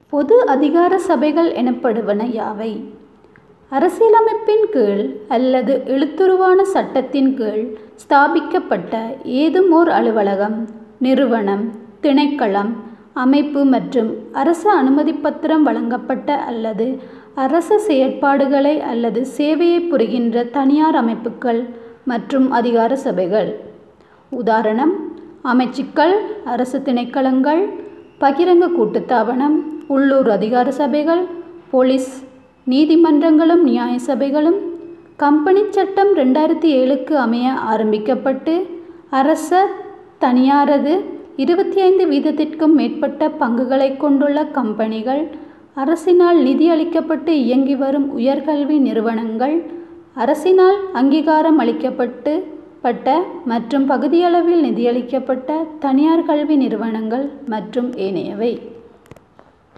பொது அதிகார சபைகள் எனப்படுவன யாவை அரசியலமைப்பின் கீழ் அல்லது எழுத்துருவான சட்டத்தின் கீழ் ஸ்தாபிக்கப்பட்ட ஏதும் ஓர் அலுவலகம் நிறுவனம் திணைக்களம் அமைப்பு மற்றும் அரச அனுமதிப்பத்திரம் வழங்கப்பட்ட அல்லது அரச செயற்பாடுகளை அல்லது சேவையை புரிகின்ற தனியார் அமைப்புக்கள் மற்றும் அதிகார சபைகள் உதாரணம் அமைச்சுக்கள் அரசு திணைக்களங்கள் பகிரங்க கூட்டுத்தாபனம் உள்ளூர் அதிகார சபைகள் போலீஸ் நீதிமன்றங்களும் நியாய சபைகளும் கம்பெனி சட்டம் ரெண்டாயிரத்தி ஏழுக்கு அமைய ஆரம்பிக்கப்பட்டு அரச தனியாரது இருபத்தி ஐந்து வீதத்திற்கும் மேற்பட்ட பங்குகளை கொண்டுள்ள கம்பெனிகள் அரசினால் நிதியளிக்கப்பட்டு இயங்கி வரும் உயர்கல்வி நிறுவனங்கள் அரசினால் அங்கீகாரம் அளிக்கப்பட்டு பட்ட மற்றும் பகுதியளவில் நிதியளிக்கப்பட்ட தனியார் கல்வி நிறுவனங்கள் மற்றும் ஏனையவை